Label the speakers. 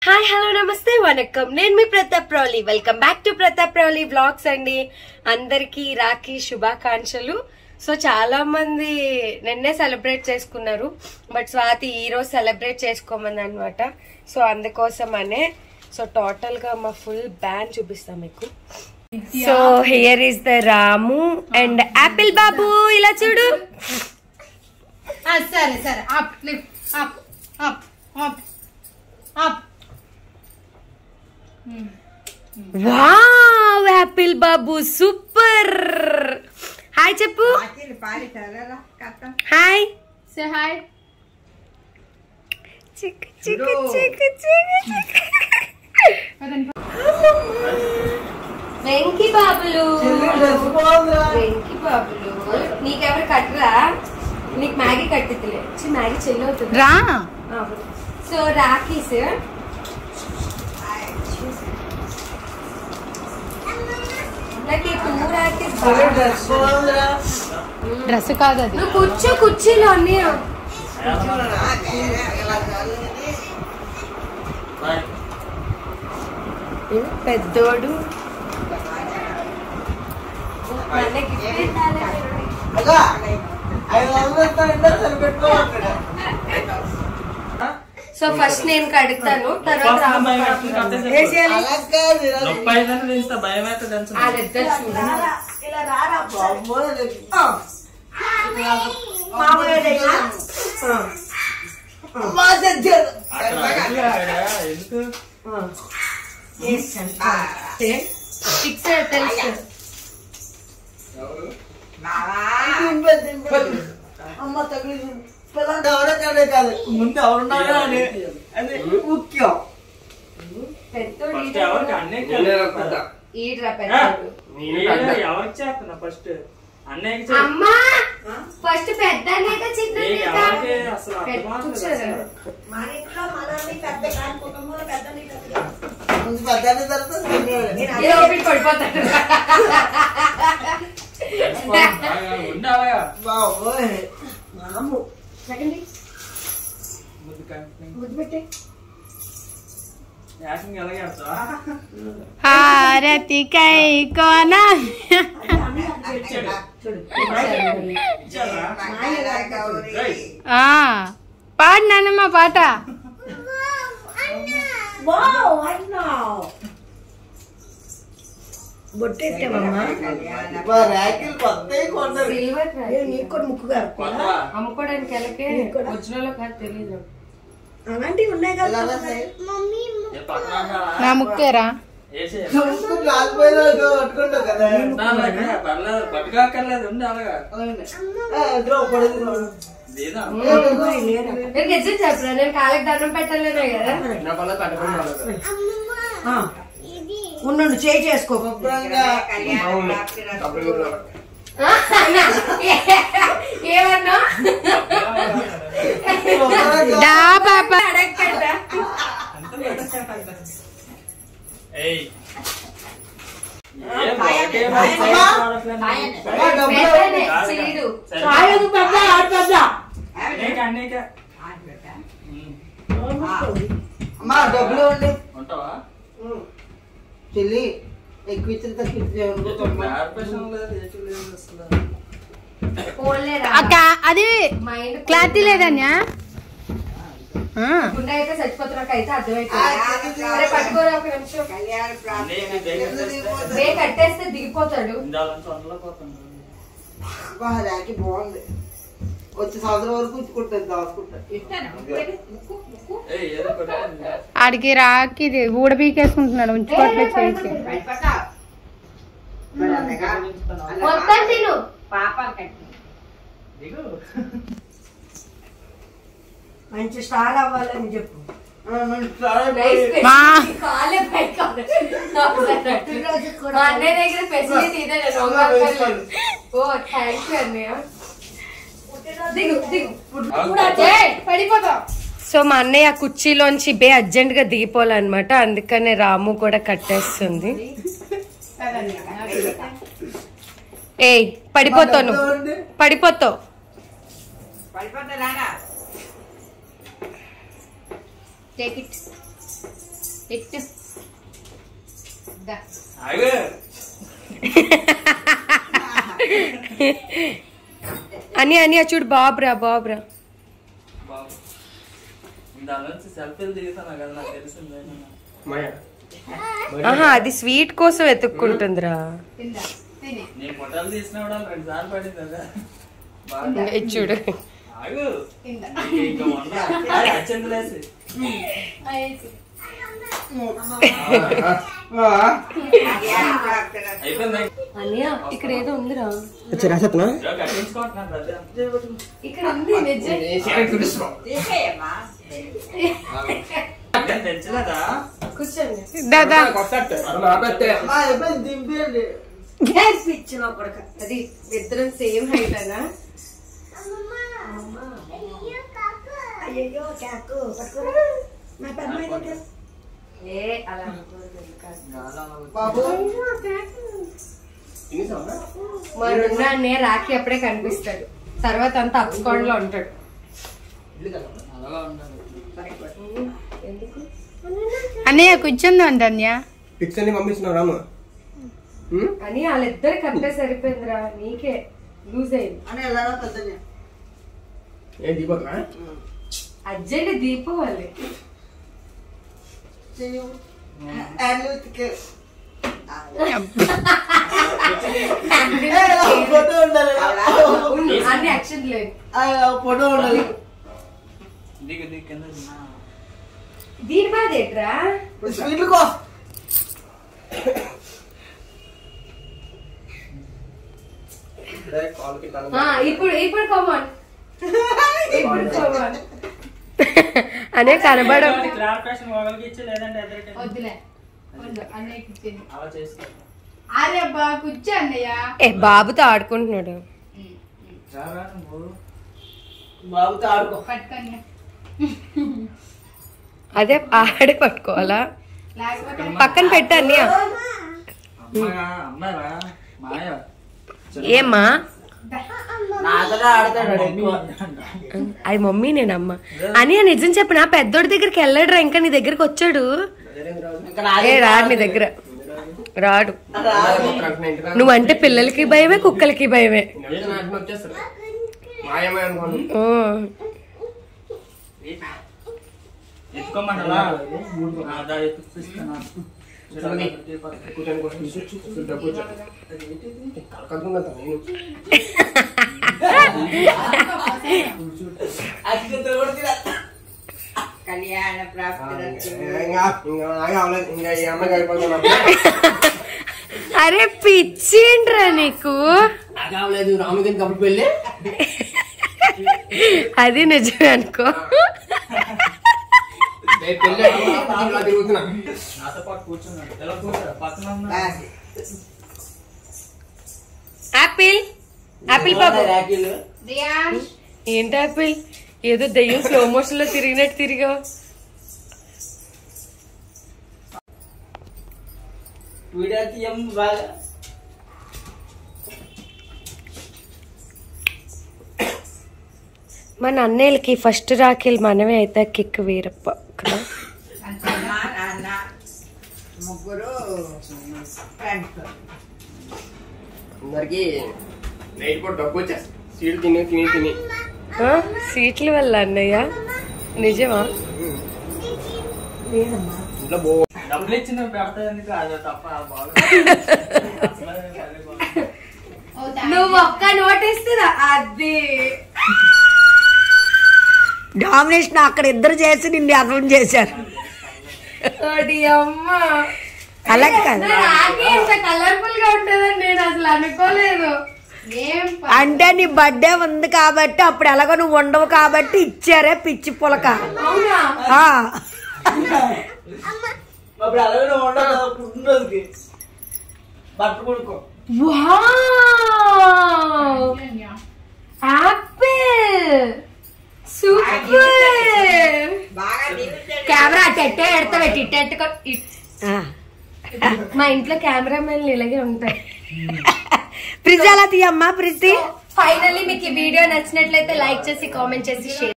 Speaker 1: Hi hello నమస్తే వనక్కం నేను మీ Pratap Rauli welcome back to Pratap Rauli vlogs అండి అందరికీ రాఖీ శుభాకాంక్షలు సో చాలా మంది నిన్నే సెలబ్రేట్ చేసుకున్నారు బట్ స్వాతి ఈ రోజు సెలబ్రేట్ చేసుకోమంది అనమాట సో అందుకోసమనే సో టోటల్ గా మా ఫుల్ బ్యాండ్ చూపిస్తాం మీకు so here is the Ramu and apple బాబు ఇలా చూడు
Speaker 2: ఆ, సరే సరే up lift up up up up
Speaker 1: wow apple బాబు సూపర్ హాయ్ చెప్పు hi
Speaker 2: say hi
Speaker 1: Chikku Chikku Chikku చిక్కు వెంకి బాబులు వెంకి బాబులు నీకెవరు కట్టరా నీకు మ్యాగీ కట్టిద్దిలే చి మ్యాగీ చెల్లి అవుతుంది
Speaker 2: రా
Speaker 1: సో రాఖీస్ నాకు ఈ టూ రాఖీస్ బాగా
Speaker 2: డ్రెస్ కాదు అది
Speaker 1: నువ్వు కూర్చో కుర్చీలో అన్నీ పెద్దోడు నన్నే gift ఇవ్వాలి. సో ఫస్ట్ నేను కడుగుతాను తర్వాత రాము కడుగుతాను. వాళ్ళిద్దరు చూడు ఫిక్స్ తెలుసు
Speaker 3: ముందు ఎవరున్నారో అని అది ముఖ్యం
Speaker 1: పెద్దోడు
Speaker 4: ఫస్ట్
Speaker 1: ఈడ్రా.
Speaker 4: ఎవరికి అన్నయ్యకి
Speaker 1: ఈడ్రా పెద్దోడు
Speaker 4: ఎవరికి చేస్తున్నా ఫస్ట్ అన్నయ్యకి చెప్పు.
Speaker 1: అమ్మా ఫస్ట్ పెద్ద చిన్న
Speaker 4: ఏ ఎవరికి అసలు అర్థం
Speaker 1: కూర్చోరా.
Speaker 3: ముందు పెద్దాన్ని తర్వాత చిన్నవాడు.
Speaker 1: ఏదో ఒకటి పడిపోతాడు
Speaker 4: ఉండాలగా
Speaker 3: బాబోయ్. మాము.
Speaker 1: సెకండ్ ముద్దు పెట్టే
Speaker 4: యాసింగ్ ఎలాగే ఆడతావా?
Speaker 2: హారతి కై కోన
Speaker 4: ఇచ్చారా? రేయ్,
Speaker 2: ఆ పాడు నాన్నమ్మ పాట
Speaker 3: మా ర్యాకిల్ కొత్తవి కొన్నారు.
Speaker 1: సిల్వర్
Speaker 4: కొత్తవా?
Speaker 1: అమ్ముకోవడానికి వెళ్ళకే వచ్చిన వాళ్ళకి అది తెలియదు
Speaker 3: ఇలాగా సై-
Speaker 4: ఏ పక్కన ఉన్నావా?
Speaker 2: నా ముక్కేరా
Speaker 4: ఏసే.
Speaker 3: ముందు బ్లాక్ బాయ్లో ఏదో పట్టుకుంటావు కదా.
Speaker 4: నా అలాగే, పర్లేదు పట్టుకోక్కర్లేదు ఉండి అలాగా
Speaker 3: ఆ, ఇదిగో పొడుగు.
Speaker 4: లేదా
Speaker 1: నేను నిజం చెప్పరా నేను కాళ్ళకి దండం పెట్టలేనే కదా
Speaker 4: నా పర్లేదు పట్టుకోండి అలాగా.
Speaker 5: ఉండు చేయి చేసుకో
Speaker 3: శుభ్రంగా
Speaker 1: ఆ? ఏమన్నా
Speaker 3: శుభ్రంగా
Speaker 2: డా పాప
Speaker 1: అడగండి
Speaker 4: ఏయ్. ఏం ఒకటే మాట చేయట్లేదు.
Speaker 3: అమ్మా, డబ్బులు
Speaker 1: వెంటనే
Speaker 4: కాదు.
Speaker 1: చీడు
Speaker 4: సరే.
Speaker 5: కాయదు పెద్ద ఆడు పెద్ద
Speaker 4: అన్నయ్యకి, అన్నయ్యకి. ఉమ్.
Speaker 3: అమ్మా డబ్బులు ఇవ్వండి.
Speaker 4: ఉంటావా
Speaker 3: చెల్లి ఎక్కువ ఇచ్చిన తక్కువ ఇచ్చిన
Speaker 4: కార్పొరేషన్ లేదు ఏసీ లేదు అసలు
Speaker 1: పోలేరా
Speaker 2: అక్క అది
Speaker 1: మైండ్
Speaker 2: క్లారిటీ లేదన్యా
Speaker 1: గుండె అయితే చచ్చిపోతున్నట్టు అయితే అర్థమైపోయింది అరే పట్టుకోరా ఒక నిమిషం
Speaker 4: అన్నయ్యకి దగ్గర చేస్తే
Speaker 1: వే కట్టేస్తే దిగిపోతాడు
Speaker 4: ఇందాల నుంచి వంటలో పోతుంది
Speaker 3: ర్యాకి బాగుంది వచ్చే సంవత్సరం వరకు ఉంచుకుంటుంది దాచుకుంటా
Speaker 4: ఏయ్ ఏదో కొట్టాలి
Speaker 2: ఆడికి రాకి ఇది ఊడ పీకేసుకుంటున్నాడు ఉంచుకోవట్లేదు చేసి
Speaker 1: మొత్తం తిను
Speaker 4: దిగు
Speaker 5: మంచి స్టార్ అవ్వాలని చెప్పు
Speaker 3: ఆ, మరి చాలా
Speaker 1: నైస్
Speaker 3: బాగుంది.
Speaker 2: మా.
Speaker 1: కాలే పైకి మా అన్నయ్య దగ్గర ఫెసిలిటీ ఇదే నేను ఒంగక్కర్లేదు. ఓ థ్యాంక్ యూ అన్నయ్య దిగు దిగు ఏయ్, పడిపోతావు సో మా అన్నయ్య ఆ కుర్చీలోంచి బే అర్జెంట్ గా దిగిపోవాలన్నమాట అందుకనే రాము కూడా కట్టేస్తుంది ఏయ్ పడిపోతాను
Speaker 3: డబ్బులు ఇవ్వండి.
Speaker 1: పడిపోతావు టేక్ ఇట్
Speaker 2: ఎత్తు దా.
Speaker 4: ఆగు
Speaker 1: అని అని చూడు బాబురా బాబురా
Speaker 4: బాబు దాని నుంచి సెల్ఫీలు దిగుతాను కదా నాకు తెలిసిందే
Speaker 1: ఆహా అది స్వీట్ కోసం వెతుక్కుంటుందిరా
Speaker 2: తిందా తిని
Speaker 4: నీ ఫోటోలు తీసిన కూడా రెండు సార్లు పడింది కదా బాగా
Speaker 1: ఇది చూడు
Speaker 4: ఆగు
Speaker 2: తిందా
Speaker 4: నీకు ఇంకా వండరా అచ్చిందులేసి
Speaker 2: అయితే.
Speaker 4: అయిపోయింది
Speaker 1: అనియా ఇక్కడ ఏదో ఉందిరా
Speaker 4: ఇదిగో కట్టించుకుంటున్నాను ప్రజలు
Speaker 1: ఇక్కడ ఉంది నిజం
Speaker 4: నేను తెచ్చలేదా
Speaker 1: కూర్చోండి
Speaker 2: దాదా
Speaker 3: అమ్మా అయిపోయింది దింపేయండి
Speaker 1: ఇచ్చిన కొడక అది ఇద్దరం సేమ్ హైట్ అనా
Speaker 5: అయ్యో చాకు పట్టుకోరా మా పెద్దమ్మాయి దగ్గర
Speaker 1: ఏ అలా అనుకోవద్దు కాదు.
Speaker 3: బాబు
Speaker 1: మా రెండు అన్నయ్య రాఖీ అప్పుడే కనిపిస్తాడు తర్వాత అంతా అప్స్కాండ్ లో ఉంటాడు
Speaker 4: అలాగా ఉండాలి
Speaker 1: ఎందుకు
Speaker 2: అన్నయ్య కూర్చుందాం ధన్య
Speaker 6: పిక్స్ అన్ని పంపిస్తున్నావు రాము
Speaker 1: అని వాళ్ళిద్దరు కట్టే సరిపోయిందిరా నీకే లూజ్ అయింది
Speaker 3: అని ఎలా పెద్దనే
Speaker 6: ఏం దీపక్
Speaker 1: అర్జెంట్ దీపావళి
Speaker 3: చెయ్యు హ్యాండ్ ఉతికే ఫోటో ఉండాలి
Speaker 1: ఉంది, అన్ని యాక్షన్ లేదు
Speaker 3: ఫోటో ఉండాలి
Speaker 4: దిగు దిగు కింద నా.
Speaker 1: దీని బాధ ఏంట్రా
Speaker 3: స్వీట్లు కో
Speaker 6: కాల్కి
Speaker 1: ఆ, ఇప్పుడు ఇప్పుడు కోమన్ ఇప్పుడు కోమన్ అనే కనబడం
Speaker 4: ఇటువంటి క్లారిఫికేషన్ ఒకరికి ఇచ్చి లేదంటే ఎదురుకి
Speaker 2: వద్దులే వద్దు అన్నయ్యకి ఇచ్చింది
Speaker 4: అలా చేసుకో
Speaker 2: అరే అబ్బా కూర్చో అన్నయ్య
Speaker 1: ఏ బాబుతో ఆడుకుంటున్నాడు
Speaker 4: రారా నువ్వు
Speaker 3: బాబుతో ఆడుకో
Speaker 2: పట్టుకన్య
Speaker 1: అదే ఆడే పట్టుకోవాలా
Speaker 2: లేకపోతే
Speaker 1: పక్కన పెట్టు అన్నయ్య
Speaker 4: అమ్మాయా అమ్మాయిరా మాయ
Speaker 1: ఏమ్మా
Speaker 3: నాతో ఆడతాడు ఎక్కువ
Speaker 1: అది మమ్మీ నేనమ్మ అని నిజం చెప్పిన పెద్దోడి దగ్గరికి వెళ్ళాడురా ఇంకా నీ దగ్గరికి వచ్చాడు
Speaker 3: ఇంకా
Speaker 1: ఏ రాడు నీ దగ్గర రాడు
Speaker 3: రాదు.
Speaker 1: నువ్వంటే పిల్లలకి భయమే కుక్కలకి భయమే
Speaker 6: వచ్చేస్తారు మాయమే అనుకోను
Speaker 1: ఓ.
Speaker 4: ఎత్తుకోమంటారా దా ఎత్తుకుపిస్తున్నా
Speaker 6: కూర్చొని కూర్చొని కూర్చో కలకత్తున్నా నేను
Speaker 3: అక్షింతలు కూడా తిన. కళ్యాణ ప్రాప్తి
Speaker 6: ఇంకా ఇంకా నాకు అవ్వలేదు ఇంకా ఈ అమ్మాయికి అయిపోతున్నా
Speaker 1: అరే పిచ్చిండ్రా నీకు
Speaker 6: నాకు అవ్వలేదు రాముడికి కప్పుడు పెళ్ళి
Speaker 1: అది నిజమే అనుకో
Speaker 6: రేపు పెళ్ళి అయిపోయింది, ఇలా తిరుగుతున్నా
Speaker 4: నాతో పాటు కూర్చున్నాడు ఎలా కూర్చో పక్కన ఉన్నా.
Speaker 1: యాపిల్ యాపిల్ బాబు
Speaker 3: రాఖీలు
Speaker 2: రియాన్
Speaker 1: ఏంటి యాపిల్ ఏదో దెయ్యం స్లో మోషన్ లో తిరిగినట్టు తిరిగా
Speaker 3: వీడియో తీయం బాగా
Speaker 1: మన అన్నయ్యలకి ఫస్ట్ రాఖీలు మనమే అయితే కిక్ వీరప్ప కదా
Speaker 3: అమ్మ నాన్న ముగ్గురు ఫ్రెండ్స్
Speaker 6: అందరికి నైట్ పూట డబ్బు వచ్చేస్తుంది సీట్లు తిని తిని తిని
Speaker 1: ఆ? సీట్ల వల్ల అన్నయ్య నిజమా
Speaker 6: ఇంట్లో బో
Speaker 4: డబ్బులు ఇచ్చిన పెడతా ఎందుకు అది తప్ప బాగా అసలు అదే బాగా.
Speaker 2: Oh thanks.
Speaker 1: నువ్వు ఒక్క నోటిస్తుందా అది
Speaker 5: డామినేషన్ అక్కడ ఇద్దరు చేసి నిన్ను అర్థం చేశారు
Speaker 1: ఓడి అమ్మ
Speaker 5: అలా కాదు
Speaker 1: నా రాఖీ ఇంత కలర్ఫుల్ గా ఉంటుందని నేను అసలు అనుకోలేదు
Speaker 2: ఏం ప-
Speaker 5: అంటే నీ బర్త్డే ఉంది కాబట్టి అప్పుడు ఎలాగో నువ్వు ఉండవు కాబట్టి ఇచ్చారే పిచ్చి పులక
Speaker 1: అవునా
Speaker 5: ఆ.
Speaker 3: అప్పుడు అలాగే ఉండదు పుట్టినరోజుకి బట్ట కొడుకో
Speaker 1: వావ్ యాపిల్ సూపర్ కెమెరా అట్ట ఎడతా పెట్టి ఇట్ట ఎట్టుకో ఇట్-
Speaker 5: ఆ.
Speaker 1: మా ఇంట్లో కెమెరామెన్లు ఇలాగే ఉంటాయి
Speaker 5: ఫ్రిడ్జ్ ఎలా తీయమ్మా ఫ్రిడ్జ్ తీ
Speaker 1: ఫైనల్లీ మీకు ఈ వీడియో నచ్చినట్లయితే లైక్ చేసి కామెంట్ చేసి షేర్